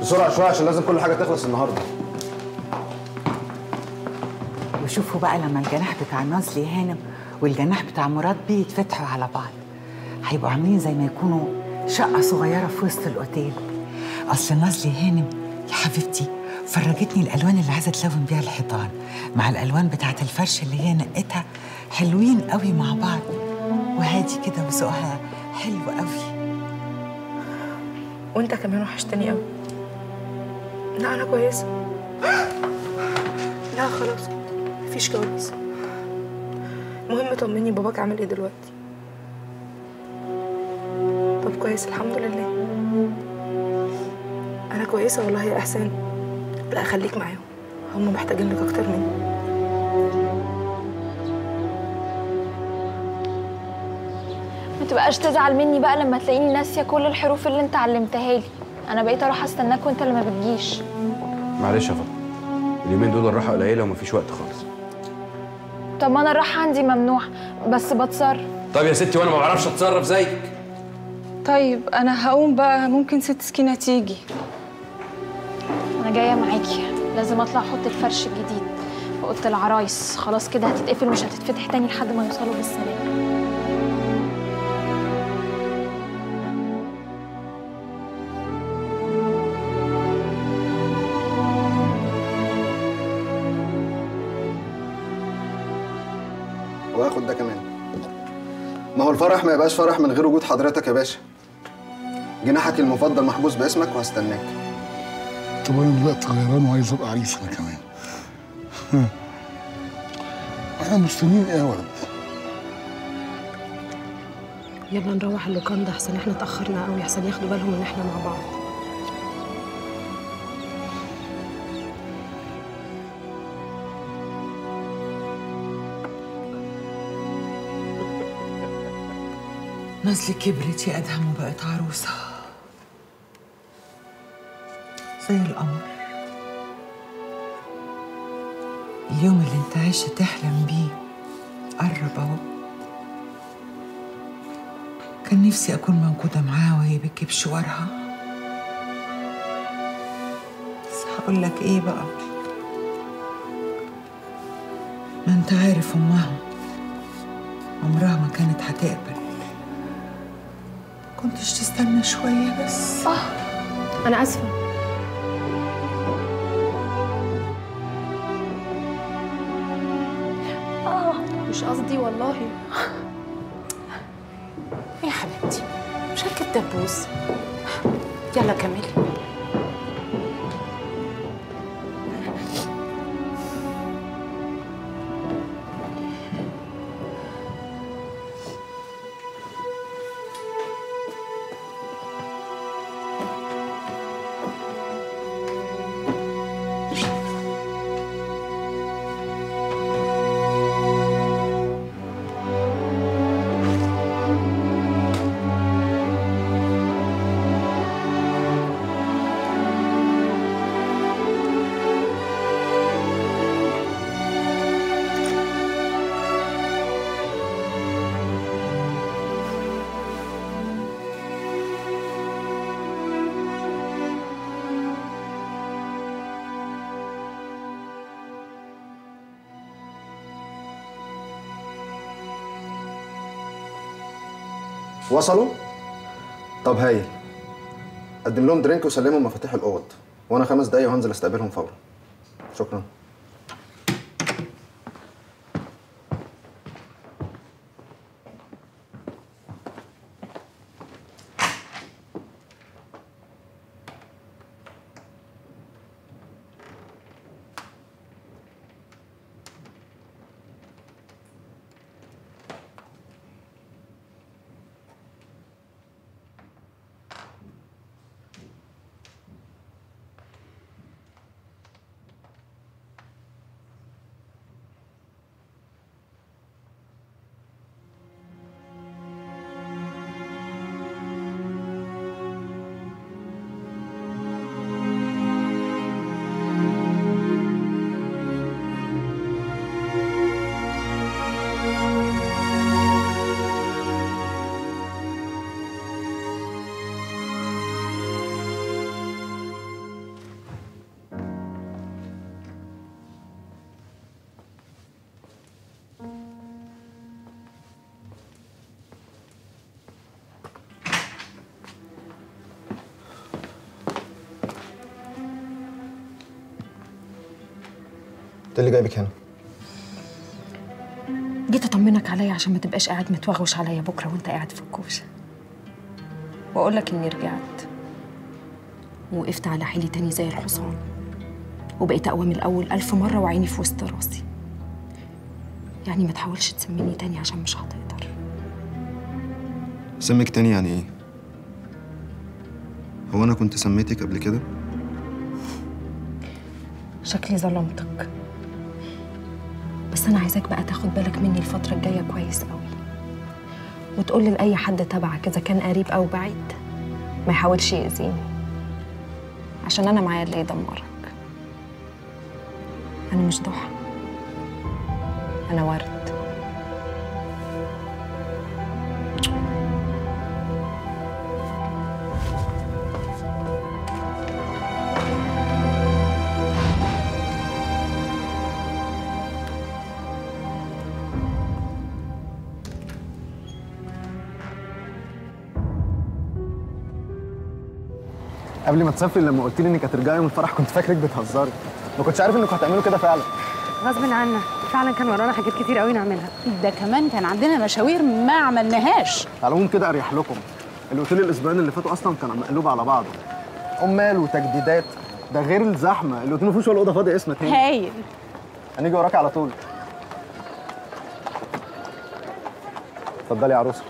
بسرعه شويه عشان لازم كل حاجه تخلص النهارده وشوفوا بقى لما الجناح بتاع نازلي هانم والجناح بتاع مراد بيه يتفتحوا على بعض هيبقوا عاملين زي ما يكونوا شقة صغيرة في وسط الأوتيل أصل نازلي هانم يا حبيبتي فرجتني الألوان اللي عايزة تلون بيها الحيطان مع الألوان بتاعت الفرش اللي هي نقتها حلوين قوي مع بعض وهادي كده وذوقها حلو قوي وانت كمان وحشتني قوي لا انا كويسه لا خلاص مفيش كوابيس المهم طمني باباك عامل ايه دلوقتي طب كويس الحمد لله انا كويسه والله يا احسان لا خليك معاهم هم محتاجين لك اكتر مني ما تبقاش تزعل مني بقى لما تلاقيني ناسيه كل الحروف اللي انت علمتها لي انا بقيت اروح استناك وانت اللي ما بتجيش معلش يا فاطمه اليومين دول الراحه قليله ومفيش وقت خالص طب ما انا الراحه عندي ممنوع بس بتصرف طب يا ستي وانا ما بعرفش اتصرف زيك طيب انا هقوم بقى ممكن ست سكينه تيجي انا جايه معاكي لازم اطلع احط الفرش الجديد في اوضه العرايس خلاص كده هتتقفل ومش هتتفتح تاني لحد ما يوصلوا بالسلامه واخد ده كمان ما هو الفرح ما يبقاش فرح من غير وجود حضرتك يا باشا جناحك المفضل محجوز باسمك وهستناك طب انا دلوقتي غيران وعايز ابقى عريس انا كمان ها. احنا مستنيين ايه يا ولد؟ يلا نروح اللوكان ده احسن احنا اتاخرنا قوي احسن ياخدوا بالهم ان احنا مع بعض نازلي كبرت يا أدهم وبقت عروسة زي القمر اليوم اللي انت عايشة تحلم بيه قرب اهو كان نفسي أكون موجودة معاها وهي بتجيب شوارها بس هقول لك إيه بقى ما أنت عارف أمها عمرها ما كانت هتقبل كنتش تستنى شوية بس انا اسفه مش قصدي والله يا حبيبتي مش هركب دبوس يلا كملي وصلوا طب هايل قدم لهم درينك وسلمهم مفاتيح الاوض وانا خمس دقايق وهنزل استقبلهم فورا شكرا انت اللي جايبك هنا جيت اطمنك عليا عشان ما تبقاش قاعد متوغوش عليا بكره وانت قاعد في الكوشه واقول لك اني رجعت ووقفت على حيلي تاني زي الحصان وبقيت اقوى من الاول الف مره وعيني في وسط راسي يعني ما تحاولش تسميني تاني عشان مش هتقدر سمك تاني يعني ايه هو انا كنت سميتك قبل كده شكلي ظلمتك بس انا عايزاك بقى تاخد بالك مني الفتره الجايه كويس قوي وتقول لاي حد تبعك اذا كان قريب او بعيد ما يحاولش يأذيني عشان انا معايا اللي يدمرك انا مش ضحى انا ورد قبل ما تسافري لما قلت لي انك هترجعي من الفرح كنت فاكرك بتهزري ما كنتش عارف انكم هتعملوا كده فعلا غصب عنا فعلا كان ورانا حاجات كتير قوي نعملها ده كمان كان عندنا مشاوير ما عملناهاش على العموم كده اريح لكم الاوتيل الاسبوعين اللي فاتوا اصلا كان مقلوب على بعضه عمال وتجديدات ده غير الزحمه الاوتيل ما فيهوش ولا اوضه فاضيه اسمها تاني هايل هنيجي وراك على طول اتفضلي يا عروسه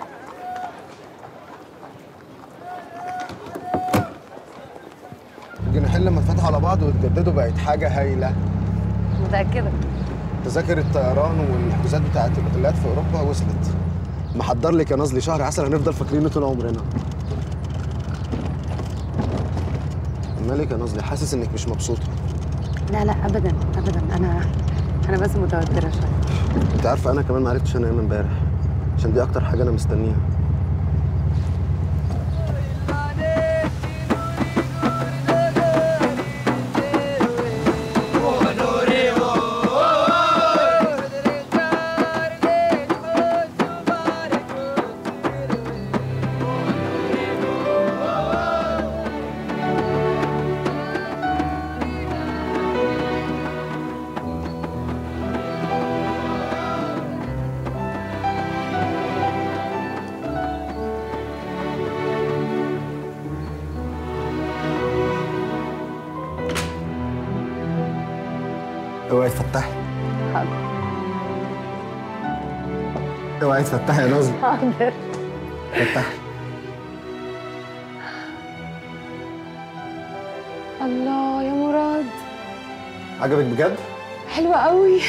الجناحين لما اتفتحوا على بعض واتجددوا بقت حاجه هايله متأكدة تذاكر الطيران والحجوزات بتاعت الاوتيلات في اوروبا وصلت محضر لك يا نازلي شهر عسل هنفضل فاكرينه طول عمرنا مالك يا نازلي حاسس انك مش مبسوطه لا لا أبدا أبدا أنا أنا بس متوترة شوية انت عارفه انا كمان ما عرفتش انام امبارح عشان دي اكتر حاجه انا مستنيها اوعي تفتحي حاضر اوعي تفتحي يا نازلي حاضر فتحي الله يا مراد عجبك بجد حلوة قوي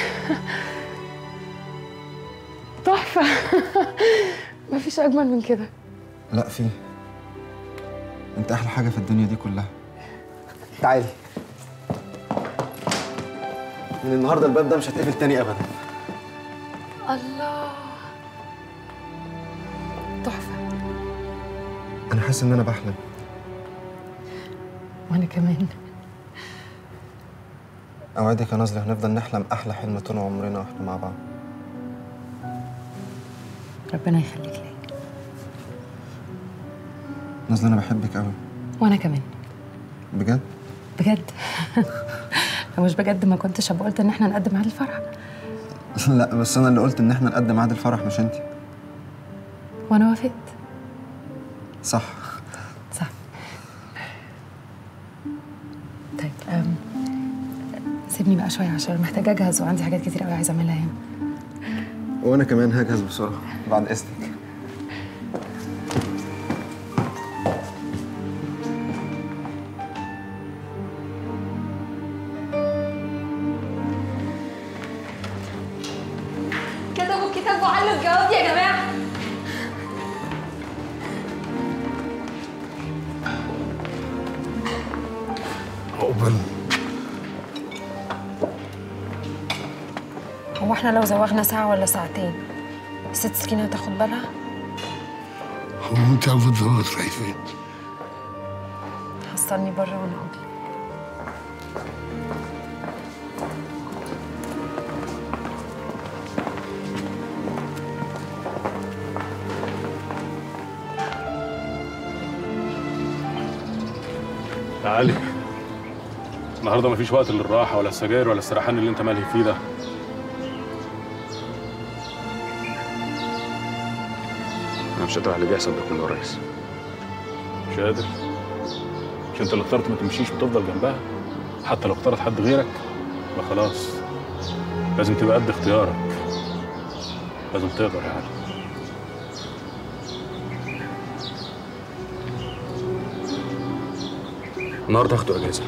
تحفة مفيش أجمل من كده لا في انت احلى حاجه في الدنيا دي كلها تعالي من النهارده الباب ده مش هتقفل تاني ابدا الله تحفة انا حاسس ان انا بحلم وأنا كمان اوعدك يا نازلي هنفضل نحلم احلى حلم طول عمرنا واحنا مع بعض ربنا يخليك لي نازلي انا بحبك قوي وأنا كمان بجد بجد لو مش بجد ما كنتش ابقى قلت ان احنا نقدم على الفرح لا بس انا اللي قلت ان احنا نقدم ميعاد الفرح مش انت وانا وافقت صح صح طيب أم. سيبني بقى شويه عشان محتاجه اجهز وعندي حاجات كتير قوي عايزه اعملها هنا وانا كمان هجهز بسرعه بعد اذنك كتبوا الكتاب وعلوا الجواب يا جماعه عقبال هو احنا لو زوغنا ساعة ولا ساعتين الست سكينة هتاخد بالها؟ هو انت عارفه الزواج رايح فين؟ حصلني بره وانا اقول تعالي النهارده مفيش وقت للراحه ولا السجاير ولا السرحان اللي انت مالي فيه ده انا مش قادر على اللي بيحصل ده كله يا ريس مش قادر مش انت اللي اخترت ما تمشيش وتفضل جنبها حتى لو اختارت حد غيرك يبقى خلاص لازم تبقى قد اختيارك لازم تقدر يا علي النهارده هاخده اجازه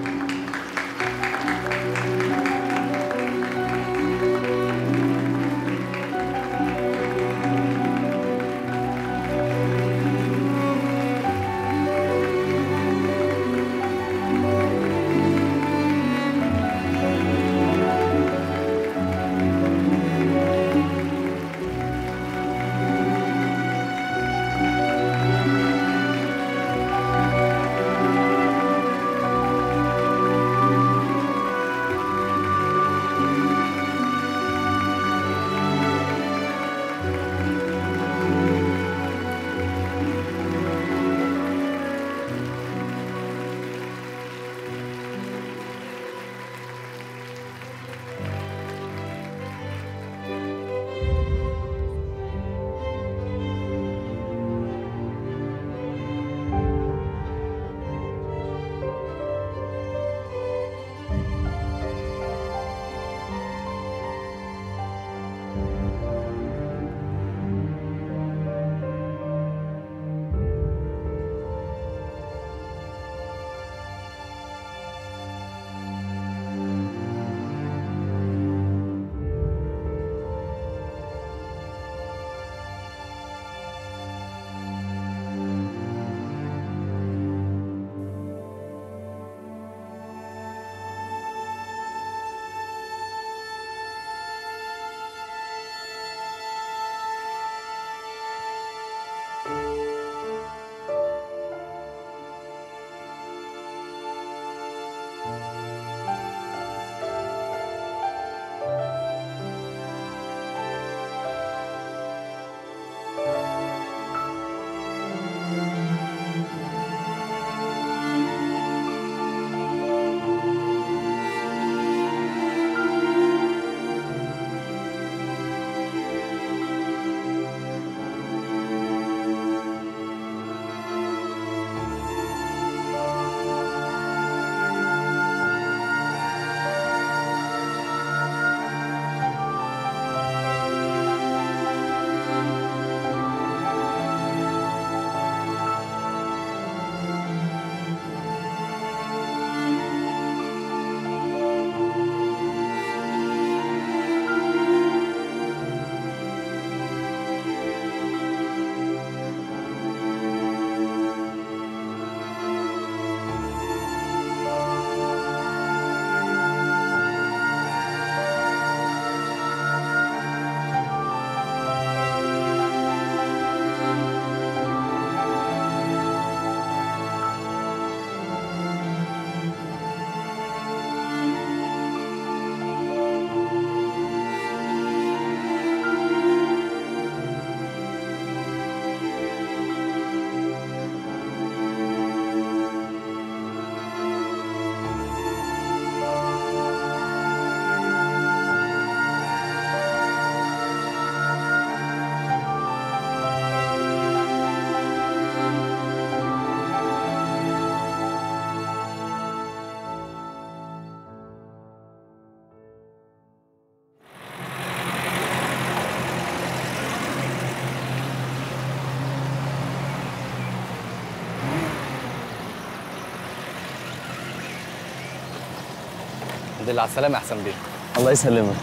الحمد لله على السلامة يا حسن بيه الله يسلمك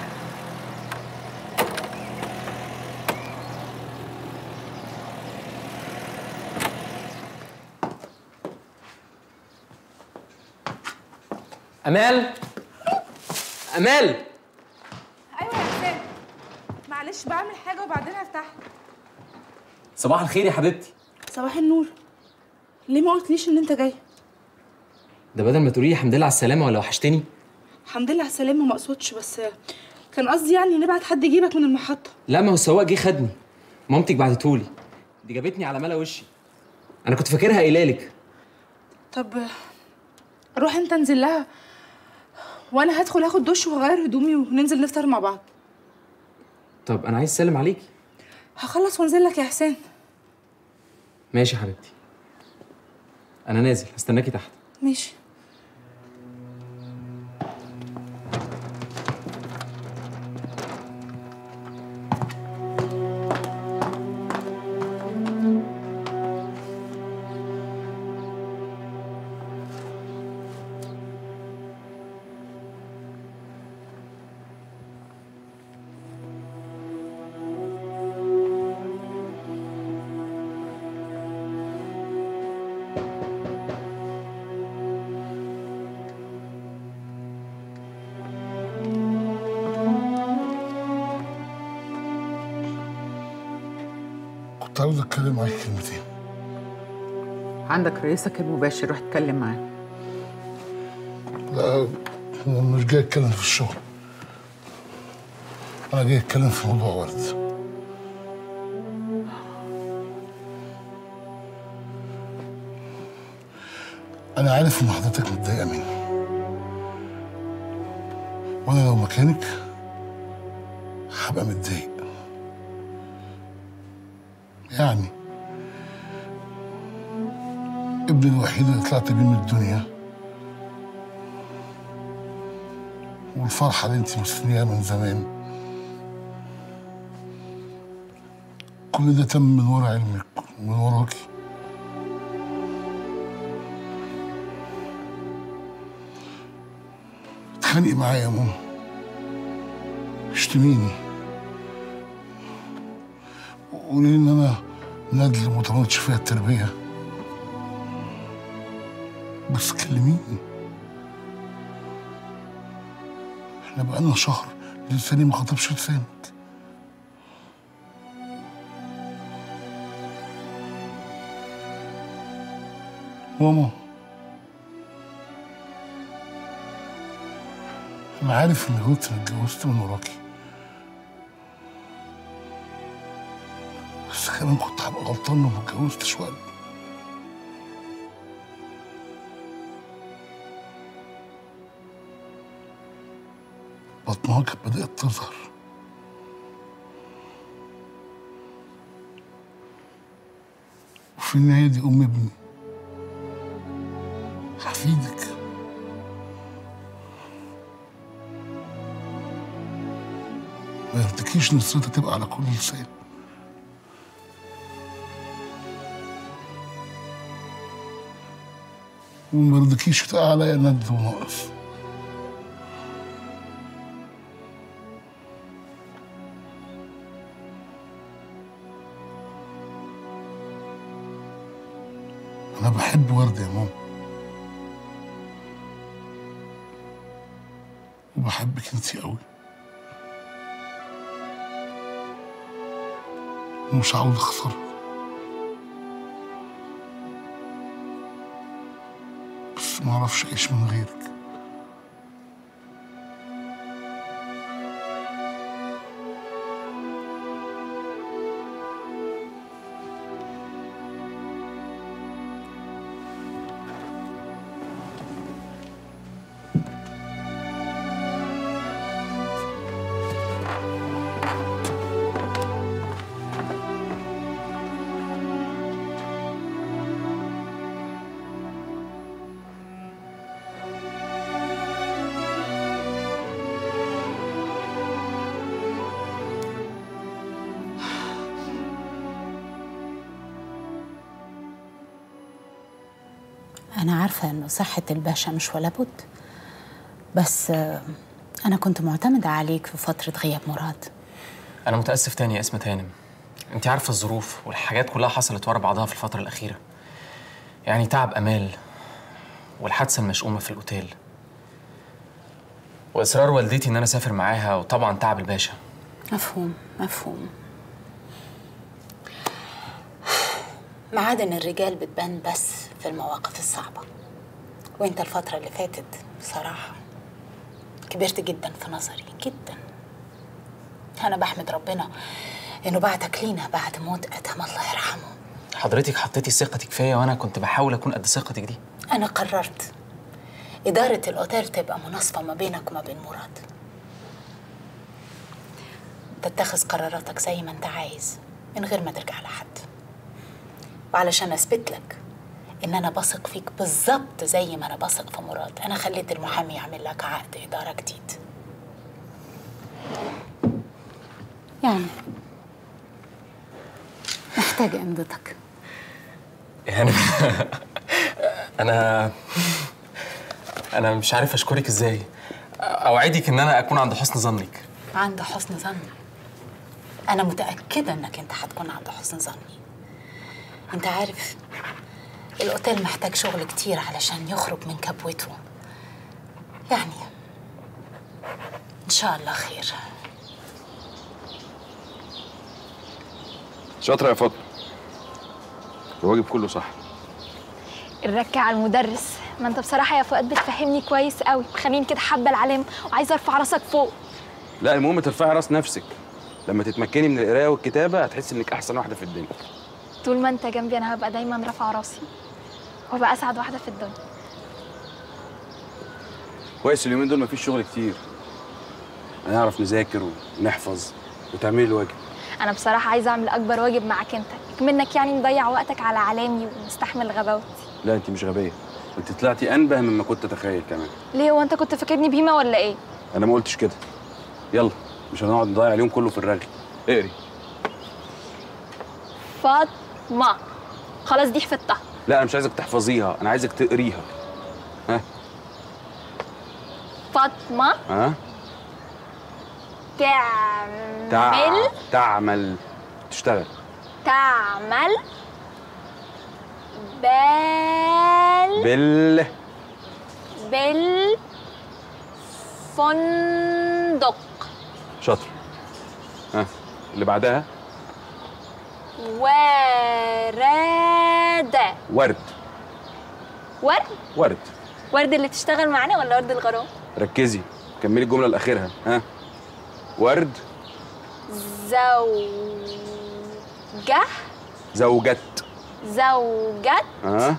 امال امال ايوه يا حسام معلش بعمل حاجه وبعدين هفتح صباح الخير يا حبيبتي صباح النور ليه ما قلتليش ان انت جاي ده بدل ما تقولي لي الحمد لله على السلامه ولا وحشتني الحمد لله على السلامه ما اقصدش بس كان قصدي يعني نبعت حد يجيبك من المحطه لا ما هو السواق جه خدني مامتك بعتتهولي دي جابتني على ملا وشي انا كنت فاكرها قايله لك طب روح انت انزل لها وانا هدخل اخد دش وهغير هدومي وننزل نفطر مع بعض طب انا عايز اسلم عليكي هخلص وانزل لك يا حسين ماشي يا حبيبتي انا نازل هستناكي تحت ماشي كنت عاوز اتكلم معاك كلمتين عندك رئيسك المباشر روح اتكلم معاه لا انا مش جاي اتكلم في الشغل انا جاي اتكلم في موضوع ورد انا عارف ان حضرتك متضايقه مني وانا لو مكانك هبقى متضايق يعني ابني الوحيد اللي طلعت بيه من الدنيا والفرحة اللي انت مستنياها من زمان كل ده تم من ورا علمك من وراكي اتخانقي معايا يا ماما اشتميني قولي ان انا ندل ما طولتش فيها التربيه بس كلميني احنا بقالنا شهر لساني ما خطبش لسانك ماما انا عارف اني غلطت اني اتجوزت من وراكي بس كمان كنت هبقى غلطان لو ما اتجوزتش وقت بطنها كانت بدأت تظهر وفي النهاية دي أم ابني حفيدك ما يرضيكيش نصرتها تبقى على كل لسان وما يرضيكيش تبقى عليا ند وناقص أنا بحب وردة يا ماما وبحبك انتي قوي ومش عاوز أخسرك بس ما أعرفش أعيش من غيرك أنا عارفة إنه صحة الباشا مش ولا بد بس آه، أنا كنت معتمدة عليك في فترة غياب مراد انا متاسف تاني يا اسمة هانم انت عارفه الظروف والحاجات كلها حصلت ورا بعضها في الفتره الاخيره يعني تعب امال والحادثه المشؤومه في الاوتيل واصرار والدتي ان انا اسافر معاها وطبعا تعب الباشا مفهوم مفهوم معادن الرجال بتبان بس في المواقف الصعبة وانت الفترة اللي فاتت بصراحة كبرت جدا في نظري جدا أنا بحمد ربنا إنه بعتك لينا بعد موت أدهم الله يرحمه حضرتك حطيتي ثقتك فيا وانا كنت بحاول اكون قد ثقتك دي أنا قررت إدارة الأوتيل تبقى مناصفة ما بينك وما بين مراد تتخذ قراراتك زي ما انت عايز من غير ما ترجع لحد وعلشان أثبت لك إن أنا بثق فيك بالظبط زي ما أنا بثق في مراد أنا خليت المحامي يعمل لك عقد إدارة جديد يعني محتاجة إمضتك يعني انا انا مش عارف اشكرك ازاي اوعدك ان انا اكون عند حسن ظنك عند حسن ظني أنا متأكدة إنك أنت هتكون عند حسن ظني أنت عارف الأوتيل محتاج شغل كتير علشان يخرج من كبوته يعني إن شاء الله خير شاطرة يا فاطمة الواجب كله صح الركة على المدرس ما انت بصراحة يا فؤاد بتفهمني كويس قوي خليني كده حابة العلم وعايزة ارفع راسك فوق لا المهم ترفعي راس نفسك لما تتمكني من القرايه والكتابه هتحسي انك احسن واحده في الدنيا طول ما انت جنبي انا هبقى دايما رافعة راسي وهبقى اسعد واحدة في الدنيا كويس اليومين دول مفيش شغل كتير هنعرف نذاكر ونحفظ وتعملي الواجب انا بصراحة عايزة اعمل اكبر واجب معاك انت منك يعني مضيع وقتك على علامي ومستحمل غباوتي لا انت مش غبيه انت طلعتي انبه مما كنت اتخيل كمان ليه هو انت كنت فاكرني بهيمة ولا ايه انا ما قلتش كده يلا مش هنقعد نضيع اليوم كله في الرغي اقري فاطمة خلاص دي حفظتها لا انا مش عايزك تحفظيها انا عايزك تقريها ها فاطمة ها تعمل تع... تعمل تشتغل تعمل بال بال بالفندق شاطر ها اللي بعدها ورد ورد ورد ورد ورد اللي تشتغل معانا ولا ورد الغرام ركزي كملي الجمله لاخرها ها ورد زوجة زوجة زوجة ها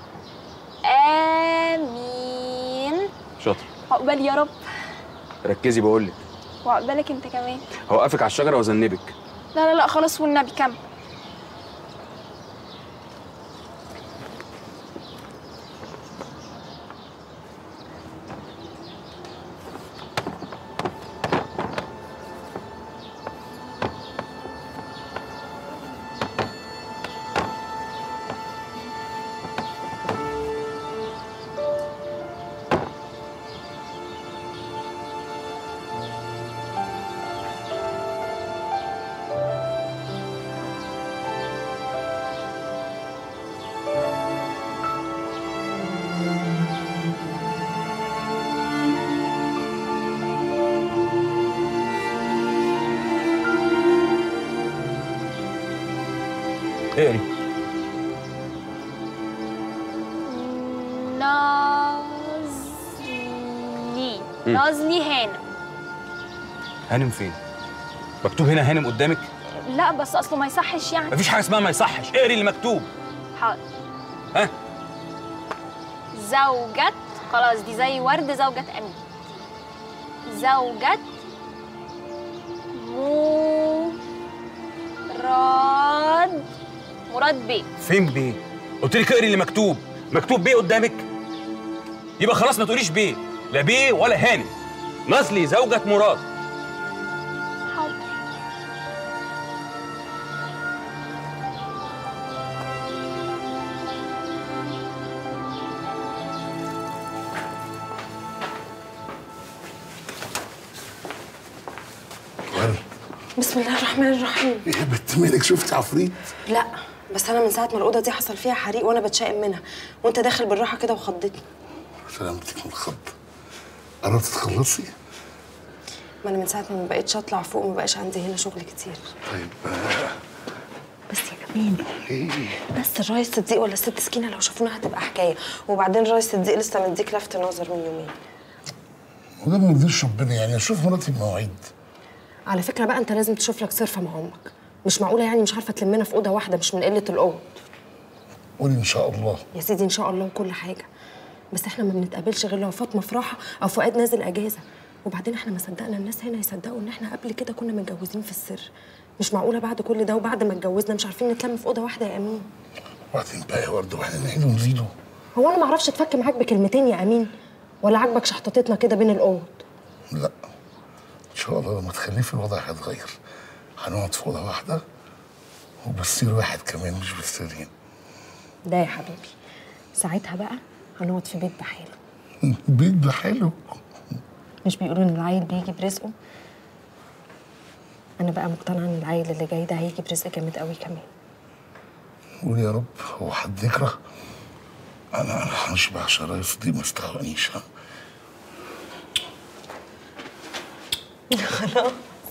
أمين شاطر عقبال يا رب ركزي بقول لك وعقبالك انت كمان هوقفك على الشجره واذنبك لا لا لا خلاص والنبي كمل اقري نازلي مم. نازلي هنا هانم فين مكتوب هنا هانم قدامك لا بس اصله ما يصحش يعني مفيش حاجه اسمها ما يصحش اقري اللي مكتوب حاضر ها زوجة خلاص دي زي ورد زوجة أمين زوجة مراد مراد بيه فين بيه قلت لك اقري اللي مكتوب مكتوب بيه قدامك يبقى خلاص ما تقوليش بيه لا بيه ولا هانم نازلي زوجة مراد حاضر بسم الله الرحمن الرحيم يا بنت مالك شفت عفريت لا بس انا من ساعه ما الاوضه دي حصل فيها حريق وانا بتشائم منها وانت داخل بالراحه كده وخضتني سلامتك من الخض قربت تخلصي ما انا من ساعه ما ما بقتش اطلع فوق ما بقاش عندي هنا شغل كتير طيب بس يا جميل بس الرايس صديق ولا الست سكينه لو شافونا هتبقى حكايه وبعدين الرايس صديق لسه مديك لفت نظر من يومين وده ما يرضيش ربنا يعني اشوف مراتي بمواعيد على فكره بقى انت لازم تشوف لك صرفه مع امك مش معقوله يعني مش عارفه تلمنا في اوضه واحده مش من قله الاوض قولي ان شاء الله يا سيدي ان شاء الله وكل حاجه بس احنا ما بنتقابلش غير لو فاطمه في راحه او فؤاد نازل اجازه وبعدين احنا ما صدقنا الناس هنا يصدقوا ان احنا قبل كده كنا متجوزين في السر مش معقوله بعد كل ده وبعد ما اتجوزنا مش عارفين نتلم في اوضه واحده يا امين وبعدين بقى يا ورد واحنا نعيد ونزيده هو انا ما اعرفش اتفك معاك بكلمتين يا امين ولا عاجبك شحطتنا كده بين الاوض لا ان شاء الله لما تخلفي الوضع هيتغير هنقعد في اوضه واحده وبسير واحد كمان مش بسيرين ده يا حبيبي ساعتها بقى هنقعد في بيت بحاله بيت بحاله مش بيقولوا ان العيل بيجي برزقه انا بقى مقتنعه ان العيل اللي جاي ده هيجي برزق جامد قوي كمان قول يا رب هو حد يكره انا انا هشبع شرايف دي ما استهونيش ها خلاص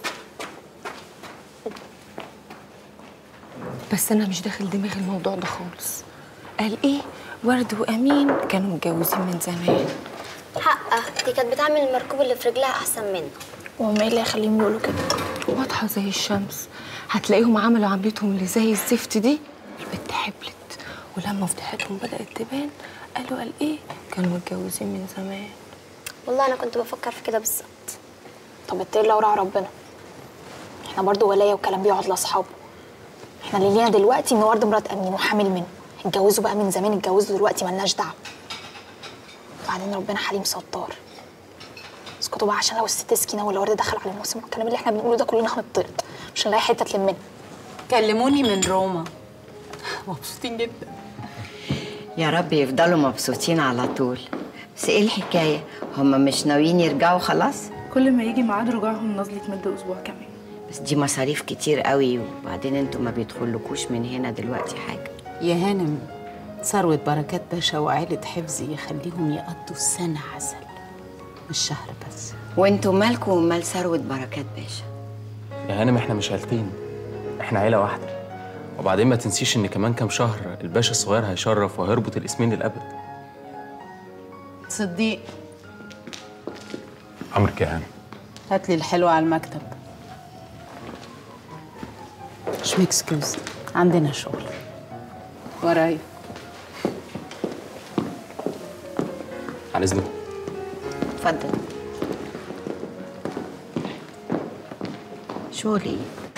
بس انا مش داخل دماغي الموضوع ده خالص قال ايه ورد وامين كانوا متجوزين من زمان حقه دي كانت بتعمل المركوب اللي في رجلها احسن منه وهم ايه اللي يخليهم يقولوا كده واضحه زي الشمس هتلاقيهم عملوا عملتهم اللي زي الزفت دي البت حبلت ولما فضحتهم بدات تبان قالوا قال ايه كانوا متجوزين من زمان والله انا كنت بفكر في كده بالظبط طب اتقي لو راعي ربنا احنا برضو ولايه وكلام بيقعد لاصحابه احنا اللي لينا دلوقتي ان ورد مرات امين وحامل منه اتجوزوا بقى من زمان اتجوزوا دلوقتي ملناش دعوه وبعدين ربنا حليم ستار اسكتوا بقى عشان لو الست سكينه ولا ورد دخل على الموسم والكلام اللي احنا بنقوله ده كلنا هنطرد مش هنلاقي حته تلمنا كلموني من روما مبسوطين جدا يا رب يفضلوا مبسوطين على طول بس ايه الحكايه هما مش ناويين يرجعوا خلاص كل ما يجي ميعاد رجوعهم نازل يتمد اسبوع كمان بس دي مصاريف كتير قوي وبعدين انتوا ما بيدخلكوش من هنا دلوقتي حاجه يا هانم ثروة بركات باشا وعيلة حفظي يخليهم يقضوا السنة عسل مش شهر بس وانتوا مالكوا ومال ثروة بركات باشا يا هانم احنا مش عيلتين احنا عيله واحده وبعدين ما تنسيش ان كمان كام شهر الباشا الصغير هيشرف وهيربط الاسمين للابد صديق امرك يا هانم هات لي الحلوة على المكتب مش مكسكوز عندنا شغل ورايا عن اذنك اتفضل شغلي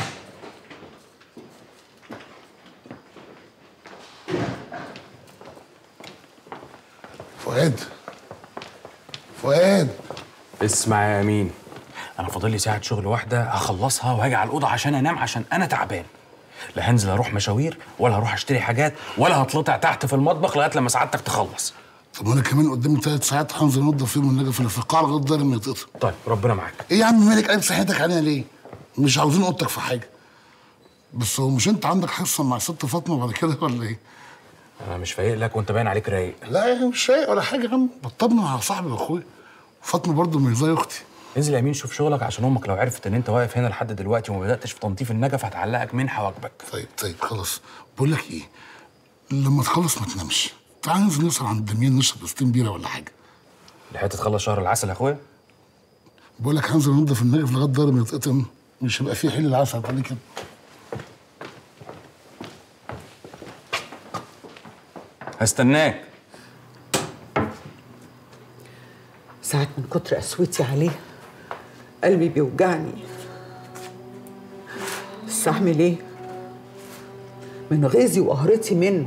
فؤاد فؤاد اسمع يا امين انا فاضل لي ساعه شغل واحده هخلصها وهاجي على الاوضه عشان انام عشان انا تعبان لا هنزل اروح مشاوير ولا هروح اشتري حاجات ولا هتلطع تحت في المطبخ لغايه لما سعادتك تخلص طب وانا كمان قدامي ثلاث ساعات هنزل انضف فيهم النجف اللي في القاعه لغايه ده لما يتقطع طيب ربنا معاك ايه يا عم مالك قلب صحتك علينا ليه؟ مش عاوزين اوضتك في حاجه بس هو مش انت عندك حصه مع ست فاطمه بعد كده ولا ايه؟ انا مش فايق لك وانت باين عليك رايق لا يا مش رايق ولا حاجه يا عم بطمن على صاحبي واخويا فاطمه برضه مش زي اختي انزل يا امين شوف شغلك عشان امك لو عرفت ان انت واقف هنا لحد دلوقتي وما بداتش في تنظيف النجف هتعلقك منحه واجبك طيب طيب خلاص بقول لك ايه لما تخلص ما تنامش تعال ننزل نسهر عند دميان نشرب قسطين بيره ولا حاجه لحقت تخلص شهر العسل يا اخويا بقول لك هنزل انضف النجف لغايه ده لما يتقطم مش هيبقى فيه حل العسل عليه كده هستناك ساعات من كتر قسوتي عليه قلبي بيوجعني بس اعمل ايه من غيظي وقهرتي منه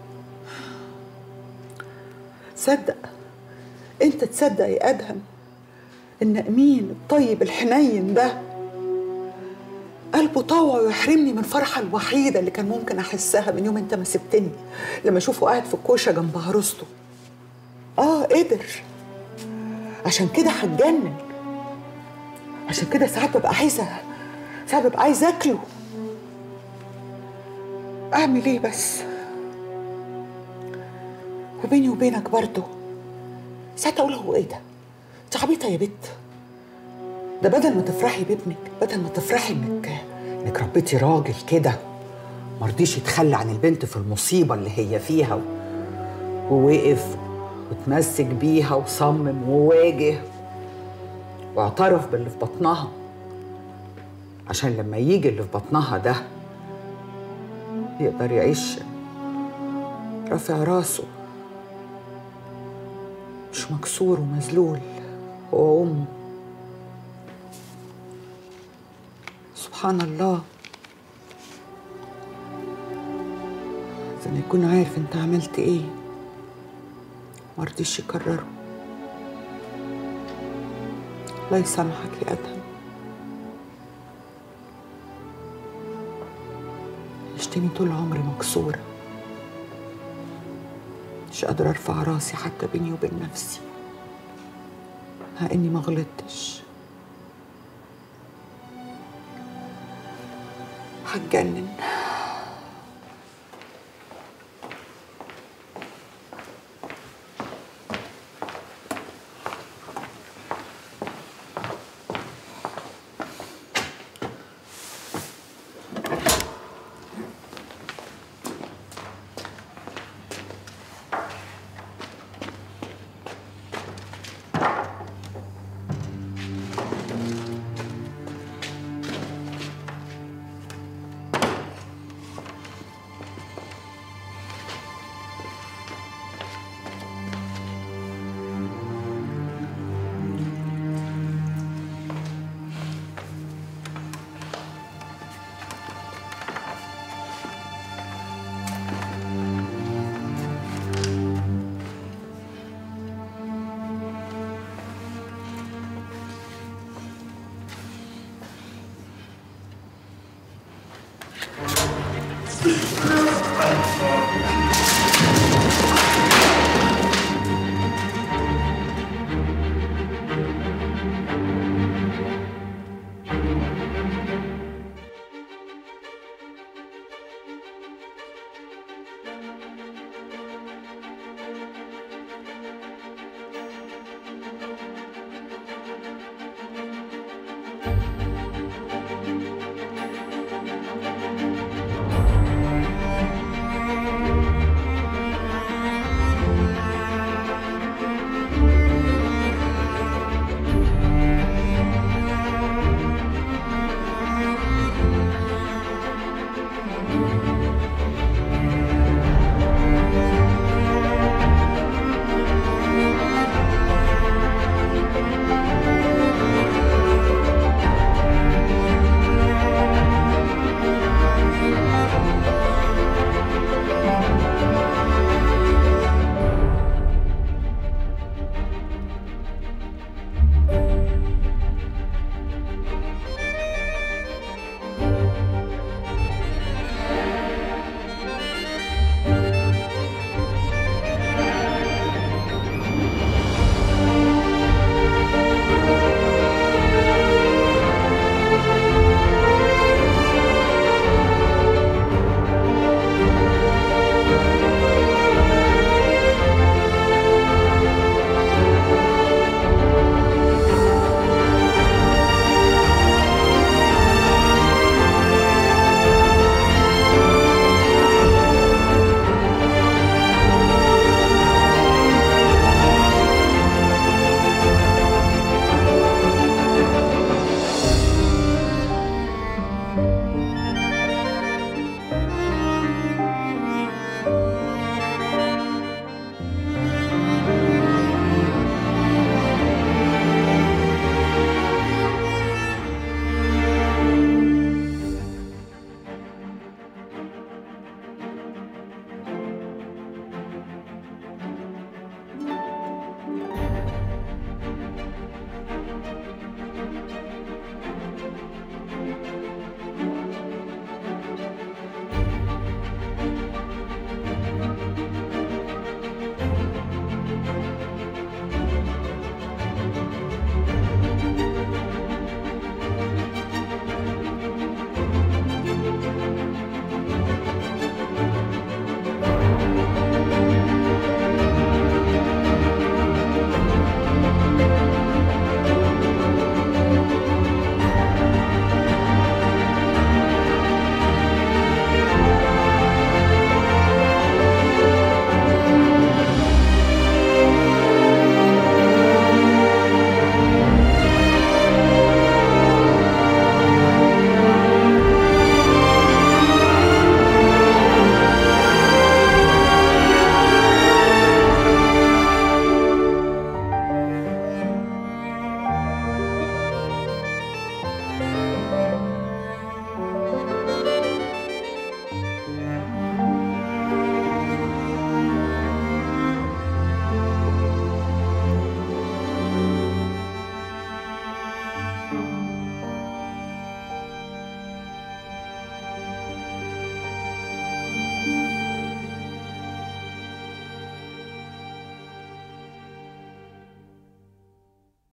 صدق انت تصدق يا ادهم ان امين الطيب الحنين ده قلبه طوع ويحرمني من الفرحة الوحيدة اللي كان ممكن أحسها من يوم أنت ما سبتني لما أشوفه قاعد في الكوشة جنب عروسته آه قدر عشان كده هتجنن عشان كده ساعات ببقى عايزة ساعات ببقى عايزة أكله أعمل إيه بس وبيني وبينك برضه ساعات أقول هو إيه ده؟ أنت عبيطة يا بت ده بدل ما تفرحي بابنك بدل ما تفرحي انك انك ربيتي راجل كده مرضيش يتخلى عن البنت في المصيبه اللي هي فيها و... ووقف وتمسك بيها وصمم وواجه واعترف باللي في بطنها عشان لما يجي اللي في بطنها ده يقدر يعيش رافع راسه مش مكسور ومذلول هو أمه سبحان الله زي ما يكون عارف انت عملت ايه مرضيش يكرره الله يسامحك يا ادهم عشتني طول عمري مكسوره مش قادره ارفع راسي حتى بيني وبين نفسي مع اني ما غلطتش هتجنن